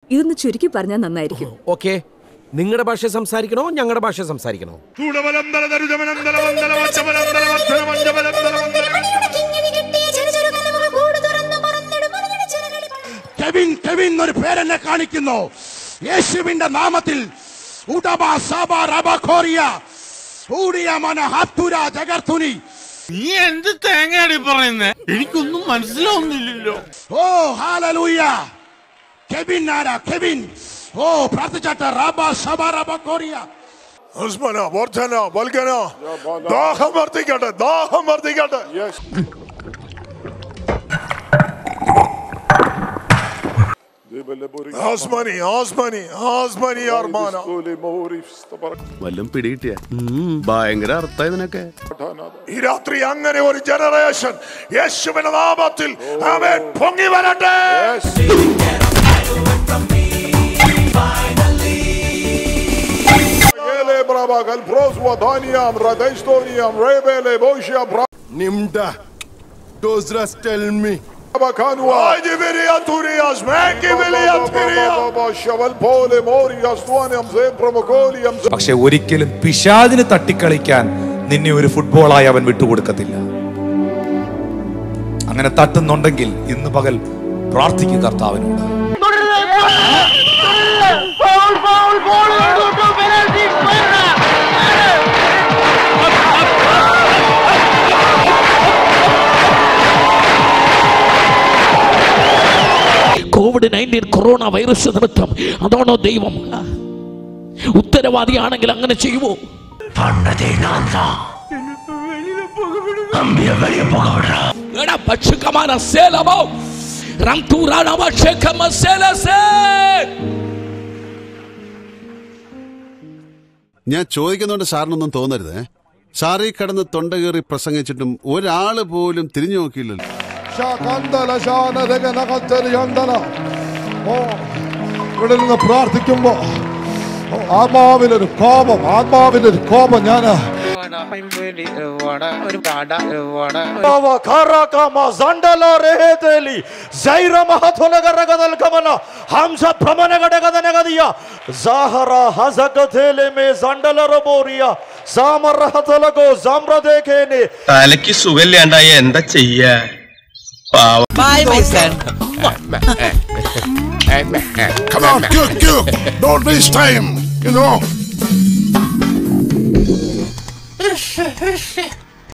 ഇതൊന്ന് ചുരുക്കി പറഞ്ഞാൽ നന്നായിരിക്കും ഓക്കെ നിങ്ങളുടെ ഭാഷ സംസാരിക്കണോ ഞങ്ങളുടെ ഭാഷ സംസാരിക്കണോ കെവിൻ കെവിൻ ഒരു പേരെന്നെ കാണിക്കുന്നു യേശുവിന്റെ നാമത്തിൽ ഉടബ സബ റബ ഖോറിയ ഊടിയ മന ഹത്തുര ജഗർത്തുനി നീ എന്ത് തേങ്ങയാടി പറയുന്നേ എനിക്കൊന്നും മനസ്സിലാവുന്നില്ലല്ലോ ഓ ഹാലലൂയ കെവിൻ ആരാ കെവിൻ ഓ പ്രാർത്ഥിച്ചാട്ടെ റബ സബ റബ ഖോറിയ ഉസ്മാന വർദ്ധന വൽഗന ദാഹം വർദ്ധിക്കട്ടെ ദാഹം വർദ്ധിക്കട്ടെ ആസ്മാനി ആസ്മാനി ആസ്മാനി അർമാന വല്ലതും പിടികിട്ടിയ ഭയങ്കര അർത്ഥ ഇതിനൊക്കെ ഈ രാത്രി അങ്ങനെ ഒരു ജനറേഷൻ യേശുവിന്റെ നാമത്തിൽ അവൻ പൊങ്ങി വരട്ടെ Ele brava gal pros wadaniam radestoniam rebele boshia brava നിംഡ ഡോസ്രസ് tell me kanua Haydi veria turias meki veria turia Shaval pole morias tuaniam zempromokoliam പക്ഷെ ഒരിക്കലും പിശാദിന് തട്ടിക്കളിക്കാൻ നിന്നെ ഒരു ഫുട്ബോളായി അവൻ വിട്ടുകൊടുക്കത്തില്ല അങ്ങനെ തട്ടുന്നുണ്ടെങ്കിൽ ഇന്ന് പകൽ പ്രാർത്ഥിക്കും കർത്താവിനോട് കോവിഡ് നയൻറ്റീൻ കൊറോണ വൈറസ് നിമിത്തം അതാണോ ദൈവം ഉത്തരവാദിയാണെങ്കിൽ അങ്ങനെ ചെയ്യുമോ എടാ, പക്ഷിക്കമാന സേലമോ, റംതൂറാനമ ഷേഖമ സേലസേ. ഞാൻ ചോദിക്കുന്നോണ്ട് സാറിനൊന്നും തോന്നരുതേ സാറി കടന്ന് തൊണ്ട കയറി പ്രസംഗിച്ചിട്ടും ഒരാള് പോലും തിരിഞ്ഞു നോക്കിയില്ലല്ലോ ശാകന്തല ശാനരകനകത്തരി അന്തല. ഓ ഇവിടെ നിന്ന് പ്രാർത്ഥിക്കുമ്പോ ഓ, ആത്മാവിലൊരു കോപം ആത്മാവിലൊരു കോപം ഞാൻ തലക്ക് സുഖമില്ലാണ്ടായ എന്താ ചെയ്യാ പാവം Come on, cook, cook. Don't waste time, you know.